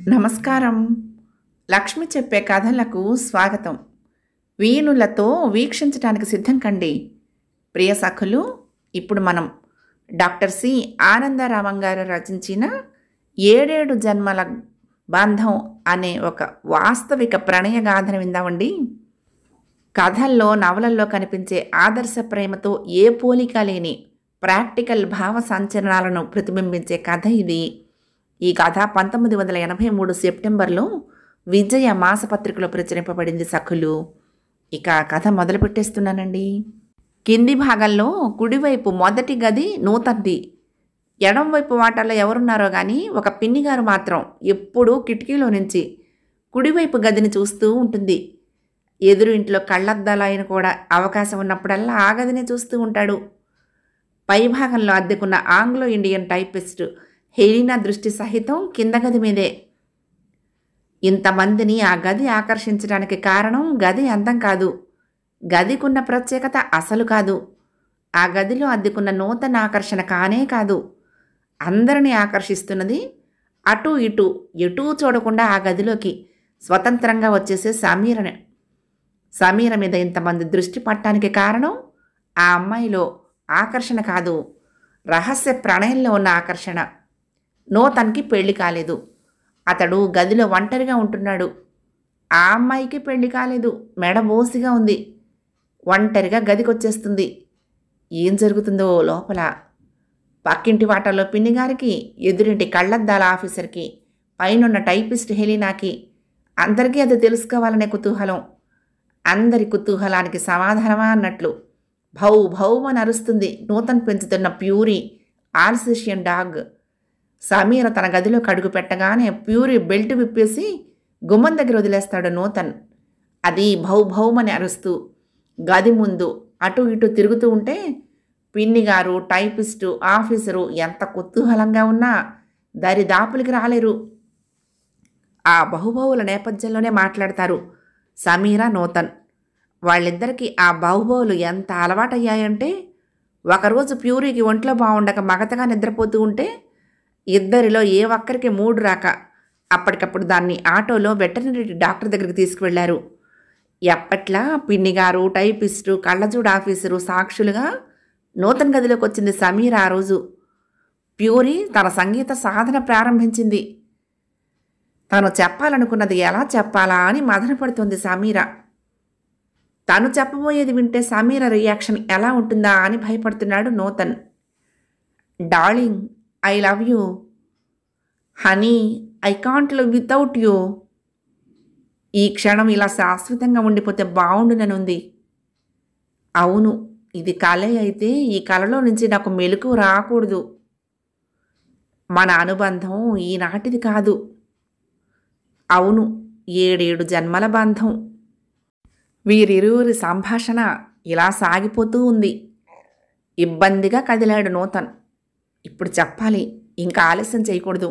నమస్కారం లక్ష్మి చెప్పే కథలకు స్వాగతం వీణులతో వీక్షించడానికి సిద్ధం కండి ప్రియ సఖులు ఇప్పుడు మనం డాక్టర్ సి ఆనందరామం గారు రచించిన ఏడేడు జన్మల బంధం అనే ఒక వాస్తవిక ప్రణయ గాథను విందామండి కథల్లో నవలల్లో కనిపించే ఆదర్శ ప్రేమతో ఏ పోలిక లేని ప్రాక్టికల్ భావ సంచలనాలను ప్రతిబింబించే కథ ఇది ఈ కథ పంతొమ్మిది వందల ఎనభై మూడు సెప్టెంబర్లో విజయ మాసపత్రికలో ప్రచురింపబడింది సఖులు ఇక కథ మొదలు పెట్టేస్తున్నానండి కింది భాగంలో కుడివైపు మొదటి గది నూతనది ఎడం వైపు వాటాల్లో ఎవరున్నారో కానీ ఒక పిన్నిగారు మాత్రం ఎప్పుడూ కిటికీలో నుంచి కుడివైపు గదిని చూస్తూ ఉంటుంది ఎదురు ఇంట్లో కళ్ళద్దాలు ఆయన కూడా అవకాశం ఉన్నప్పుడల్లా ఆ గదిని చూస్తూ ఉంటాడు పైభాగంలో అద్దెకున్న ఆంగ్లో ఇండియన్ టైపిస్ట్ హెలీనా దృష్టి సహితం కింద గది మీదే ఇంతమందిని ఆ గది ఆకర్షించడానికి కారణం గది అందం కాదు గదికున్న ప్రత్యేకత అసలు కాదు ఆ గదిలో అద్దెకున్న నూతన ఆకర్షణ కానే కాదు అందరినీ ఆకర్షిస్తున్నది అటు ఇటు ఎటూ చూడకుండా ఆ గదిలోకి స్వతంత్రంగా వచ్చేసే సమీరనే సమీర మీద ఇంతమంది దృష్టి పట్టడానికి కారణం ఆ అమ్మాయిలో ఆకర్షణ కాదు రహస్య ప్రణయంలో ఉన్న ఆకర్షణ నూతన్కి పెళ్లి కాలేదు అతడు గదిలో ఒంటరిగా ఉంటున్నాడు ఆ అమ్మాయికి పెళ్లి కాలేదు మెడ బోసిగా ఉంది ఒంటరిగా గదికొచ్చేస్తుంది ఏం జరుగుతుందో లోపల పక్కింటి వాటల్లో పిన్నిగారికి ఎదురింటి కళ్ళద్దాల ఆఫీసర్కి పైనున్న టైపిస్ట్ హెలీనాకి అందరికీ అది తెలుసుకోవాలనే కుతూహలం అందరి కుతూహలానికి సమాధానమా అన్నట్లు భౌ భౌమని అరుస్తుంది నూతన్ పెంచుతున్న ప్యూరీ ఆల్సేషియన్ డాగ్ సమీర తన గదిలో కడుగు పెట్టగానే ప్యూరీ బెల్ట్ విప్పేసి గుమ్మం దగ్గర వదిలేస్తాడు నూతన్ అది భౌ భౌమని అరుస్తూ గది ముందు అటు ఇటు తిరుగుతూ ఉంటే పిన్ని గారు టైపిస్టు ఆఫీసరు ఎంత కుతూహలంగా ఉన్నా దరిదాపులకి రాలేరు ఆ బహుబహుల నేపథ్యంలోనే మాట్లాడతారు సమీరా నూతన్ వాళ్ళిద్దరికీ ఆ బాహుబహులు ఎంత అలవాటయ్యాయంటే ఒకరోజు ప్యూరీకి ఒంట్లో బాగుండక మగతగా నిద్రపోతూ ఉంటే ఇద్దరిలో ఏ ఒక్కరికి మూడు రాక అప్పటికప్పుడు దాన్ని ఆటోలో వెటర్నరీ డాక్టర్ దగ్గరికి తీసుకువెళ్లారు ఎప్పట్లా పిన్నిగారు టైపిస్టు కళ్ళజూడు ఆఫీసరు సాక్షులుగా నూతన గదిలోకి వచ్చింది సమీర ఆ రోజు ప్యూరీ తన సంగీత సాధన ప్రారంభించింది తను చెప్పాలనుకున్నది ఎలా చెప్పాలా అని మదనపడుతుంది సమీర తను చెప్పబోయేది వింటే సమీర రియాక్షన్ ఎలా ఉంటుందా అని భయపడుతున్నాడు Nutan darling I love you honey I can't live without you ఈ క్షణం ఇలా శాశ్వతంగా ఉండిపోతే బాగుండుననుంది అవును ఇది కళ అయితే ఈ కళలో నుంచి నాకు మెలకు రాకూడదు మన అనుబంధం ఈనాటిది కాదు అవును ఏడేడు జన్మల బంధం వీరిరువురి సంభాషణ ఇలా సాగిపోతూ ఉంది ఇబ్బందిగా కదిలాడు నూతన్ ఇప్పుడు చెప్పాలి ఇంకా ఆలస్యం చేయకూడదు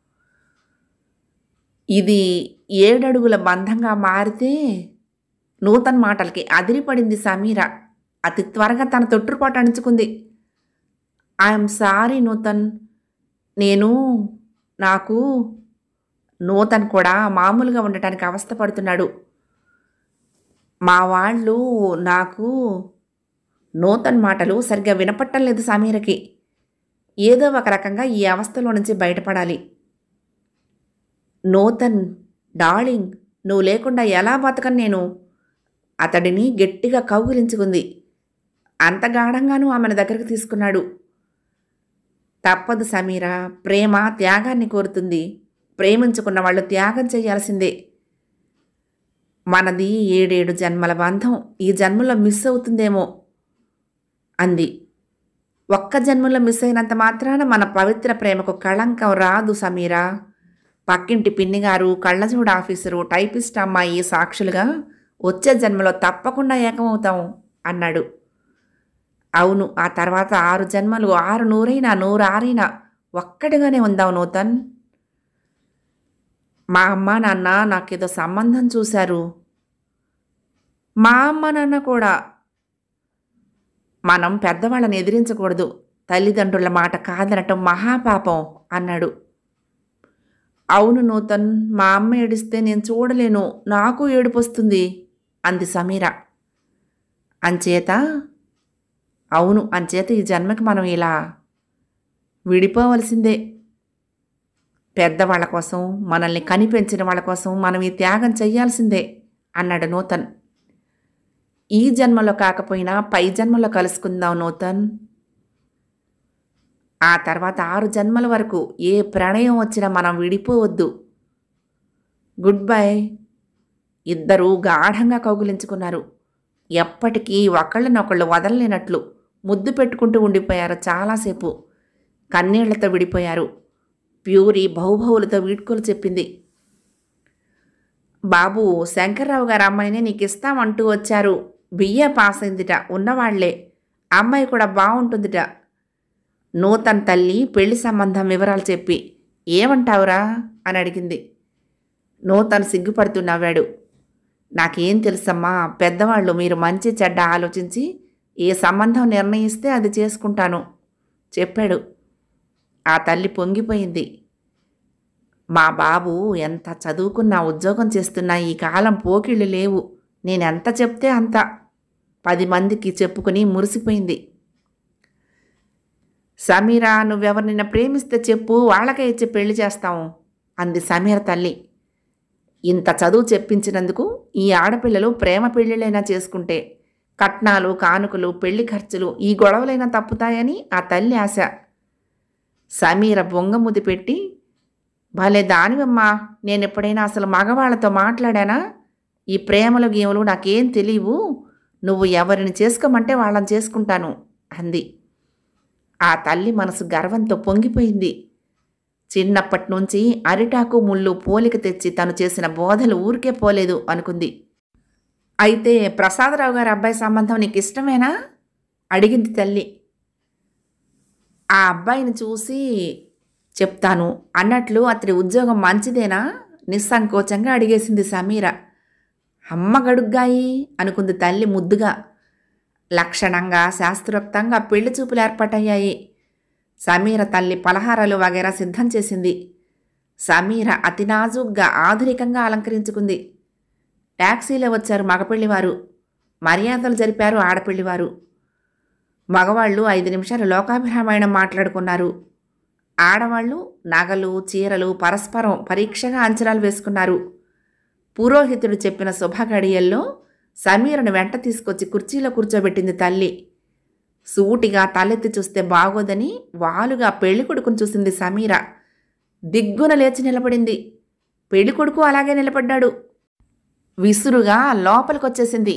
ఇది ఏడడుగుల బంధంగా మారితే నూతన్ మాటలకి అదిరిపడింది సమీర అతి త్వరగా తన తొట్టుపాటు అణుచుకుంది ఐఎమ్ సారీ నూతన్ నేను నాకు నూతన్ కూడా మామూలుగా ఉండటానికి అవస్థపడుతున్నాడు మా వాళ్ళు నాకు నూతన్ మాటలు సరిగ్గా వినపట్టం లేదు సమీరకి ఏదో ఒక రకంగా ఈ అవస్థలో నుంచి బయటపడాలి నూతన్ డార్లింగ్ నువ్వు లేకుండా ఎలా బతకను నేను అతడిని గట్టిగా కౌగిలించుకుంది అంత గాఢంగానూ ఆమెను దగ్గరకు తీసుకున్నాడు తప్పదు సమీర ప్రేమ త్యాగాన్ని కోరుతుంది ప్రేమించుకున్న వాళ్ళు త్యాగం చేయాల్సిందే మనది ఏడేడు జన్మల బంధం ఈ జన్మలో మిస్ అవుతుందేమో అంది ఒక్క జన్మలో మిస్ అయినంత మాత్రాన మన పవిత్ర ప్రేమకు కళంకం రాదు సమీరా పక్కింటి పిన్నిగారు కళ్ళజోడు ఆఫీసరు టైపిస్ట్ అమ్మాయి సాక్షులుగా వచ్చే జన్మలో తప్పకుండా ఏకమవుతాం అన్నాడు అవును ఆ తర్వాత ఆరు జన్మలు ఆరు నూరైనా నూరు ఆరైనా ఒక్కటిగానే ఉందాం నూతన్ మా అమ్మ నాన్న నాకేదో సంబంధం చూశారు మా అమ్మ నాన్న కూడా మనం పెద్దవాళ్ళని ఎదిరించకూడదు తల్లిదండ్రుల మాట కాదనటం మహాపాపం అన్నాడు అవును నూతన్ మా అమ్మ ఏడిస్తే నేను చూడలేను నాకు ఏడుపు వస్తుంది అంది సమీర అంచేత అవును అంచేత ఈ జన్మకి మనం ఇలా విడిపోవలసిందే పెద్దవాళ్ళ కోసం మనల్ని కనిపెంచిన వాళ్ళ కోసం మనం ఈ త్యాగం చెయ్యాల్సిందే అన్నాడు నూతన్ ఈ జన్మలో కాకపోయినా పై జన్మలో కలుసుకుందాం నూతన్ ఆ తర్వాత ఆరు జన్మల వరకు ఏ ప్రణయం వచ్చినా మనం విడిపోవద్దు గుడ్ బై ఇద్దరూ గాఢంగా కౌగులించుకున్నారు ఎప్పటికీ ఒకళ్ళనొకళ్ళు వదలలేనట్లు ముద్దు పెట్టుకుంటూ ఉండిపోయారు చాలాసేపు కన్నీళ్లతో విడిపోయారు ప్యూరి బహుబహులతో వీడ్కోలు చెప్పింది బాబు శంకర్రావు గారు అమ్మాయిని నీకు ఇస్తామంటూ వచ్చారు బిఏ పాస్ అయిందిట ఉన్నవాళ్లే అమ్మాయి కూడా బాగుంటుందిట నూతన్ తల్లి పెళ్లి సంబంధం వివరాలు చెప్పి ఏమంటావురా అని అడిగింది నూతన్ సిగ్గుపడుతూ నవ్వాడు నాకేం తెలుసమ్మా పెద్దవాళ్ళు మీరు మంచి చెడ్డ ఆలోచించి ఏ సంబంధం నిర్ణయిస్తే అది చేసుకుంటాను చెప్పాడు ఆ తల్లి పొంగిపోయింది మా బాబు ఎంత చదువుకున్నా ఉద్యోగం చేస్తున్నా ఈ కాలం పోకిళ్ళు లేవు నేనెంత చెప్తే అంత పది మందికి చెప్పుకుని మురిసిపోయింది సమీరా నువ్వెవరినైనా ప్రేమిస్తే చెప్పు వాళ్ళకే ఇచ్చి పెళ్లి చేస్తాము అంది సమీర తల్లి ఇంత చదువు చెప్పించినందుకు ఈ ఆడపిల్లలు ప్రేమ పెళ్ళిళ్ళైనా చేసుకుంటే కట్నాలు కానుకలు పెళ్లి ఖర్చులు ఈ గొడవలైనా తప్పుతాయని ఆ తల్లి ఆశ సమీర బొంగముది పెట్టి భలే దానివమ్మా నేను ఎప్పుడైనా అసలు మగవాళ్లతో మాట్లాడానా ఈ ప్రేమలు గేములు నాకేం తెలియవు నువ్వు ఎవరిని చేసుకోమంటే వాళ్ళని చేసుకుంటాను అంది ఆ తల్లి మనసు గర్వంతో పొంగిపోయింది చిన్నప్పటి నుంచి అరిటాకు ముళ్ళు పోలిక తెచ్చి తను చేసిన బోధలు ఊరికే పోలేదు అనుకుంది అయితే ప్రసాదరావు గారి అబ్బాయి సంబంధం నీకు ఇష్టమేనా అడిగింది తల్లి ఆ అబ్బాయిని చూసి చెప్తాను అన్నట్లు అతడి ఉద్యోగం మంచిదేనా నిస్సంకోచంగా అడిగేసింది సమీర అమ్మ గడుగ్గాయి అనుకుంది తల్లి ముద్దుగా లక్షణంగా శాస్త్రోక్తంగా పెళ్లి చూపులు ఏర్పాటయ్యాయి సమీర తల్లి పలహారాలు వగైరా సిద్ధం చేసింది సమీర అతి నాజుగ్గా ఆధునికంగా అలంకరించుకుంది ట్యాక్సీలో వచ్చారు మగపెళ్లివారు మర్యాదలు జరిపారు ఆడపెళ్లివారు మగవాళ్ళు ఐదు నిమిషాలు లోకాభిరామాయణం మాట్లాడుకున్నారు ఆడవాళ్ళు నగలు చీరలు పరస్పరం పరీక్షగా అంచనాలు వేసుకున్నారు పురోహితుడు చెప్పిన శుభగడియల్లో సమీరను వెంట తీసుకొచ్చి కుర్చీలో కూర్చోబెట్టింది తల్లి సూటిగా తలెత్తి చూస్తే బాగోదని వాలుగా పెళ్లి కొడుకును చూసింది సమీర దిగ్గున లేచి నిలబడింది పెళ్లి కొడుకు అలాగే నిలబడ్డాడు విసురుగా లోపలికొచ్చేసింది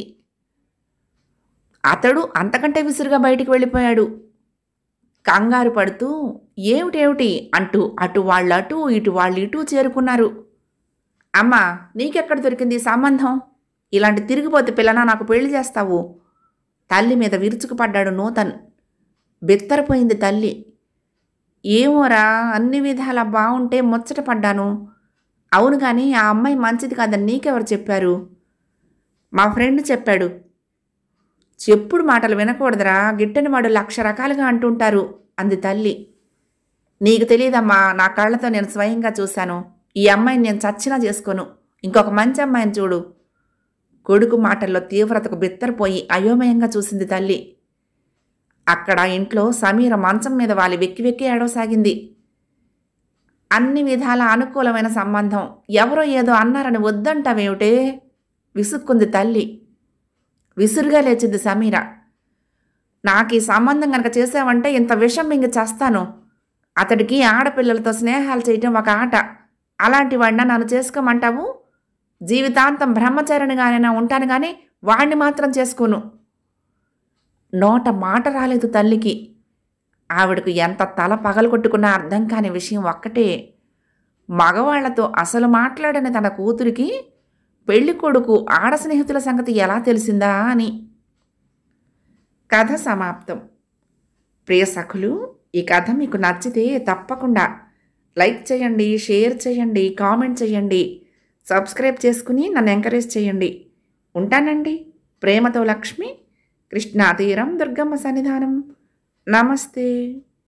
అతడు అంతకంటే విసురుగా బయటికి వెళ్ళిపోయాడు కంగారు పడుతూ ఏమిటేమిటి అంటూ అటు వాళ్ళు అటు ఇటు వాళ్ళు ఇటు చేరుకున్నారు అమ్మా నీకెక్కడ దొరికింది ఈ సంబంధం ఇలాంటి తిరిగిపోతే పిల్లనా నాకు పెళ్లి చేస్తావు తల్లి మీద విరుచుకుపడ్డాడు నూతన్ బిత్తరపోయింది తల్లి ఏమోరా అన్ని విధాలా బాగుంటే ముచ్చట పడ్డాను అవును కానీ ఆ అమ్మాయి మంచిది కాదని నీకెవరు చెప్పారు మా ఫ్రెండ్ చెప్పాడు చెప్పుడు మాటలు వినకూడదురా గిట్టని వాడు లక్ష రకాలుగా అంటుంటారు అంది తల్లి నీకు తెలియదమ్మా నా కళ్ళతో నేను స్వయంగా చూశాను ఈ అమ్మాయిని నేను చచ్చినా చేసుకోను ఇంకొక మంచి అమ్మాయిని చూడు కొడుకు మాటల్లో తీవ్రతకు బిత్తరపోయి అయోమయంగా చూసింది తల్లి అక్కడ ఇంట్లో సమీర మంచం మీద వాలి వెక్కి వెక్కి ఏడవసాగింది అన్ని విధాల అనుకూలమైన సంబంధం ఎవరో ఏదో అన్నారని వద్దంటావేమిటే విసుక్కుంది తల్లి విసురుగా లేచింది సమీర నాకు ఈ సంబంధం కనుక చేసావంటే ఇంత విషం మింగి చేస్తాను అతడికి ఆడపిల్లలతో స్నేహాలు చేయటం ఒక ఆట అలాంటి వాడిన నన్ను చేసుకోమంటావు జీవితాంతం బ్రహ్మచారిణిగానైనా ఉంటాను కానీ వాణ్ణి మాత్రం చేసుకోను నోట మాట రాలేదు తల్లికి ఆవిడకు ఎంత తల పగలగొట్టుకున్నా అర్థం కాని విషయం ఒక్కటే మగవాళ్లతో అసలు మాట్లాడిన తన కూతురికి పెళ్లి కొడుకు ఆడ స్నేహితుల సంగతి ఎలా తెలిసిందా అని కథ సమాప్తం ప్రియ సఖులు ఈ కథ మీకు నచ్చితే తప్పకుండా లైక్ చేయండి షేర్ చేయండి కామెంట్ చేయండి సబ్స్క్రైబ్ చేసుకుని నన్ను ఎంకరేజ్ చేయండి ఉంటానండి ప్రేమతో లక్ష్మి కృష్ణా తీరం దుర్గమ్మ సన్నిధానం నమస్తే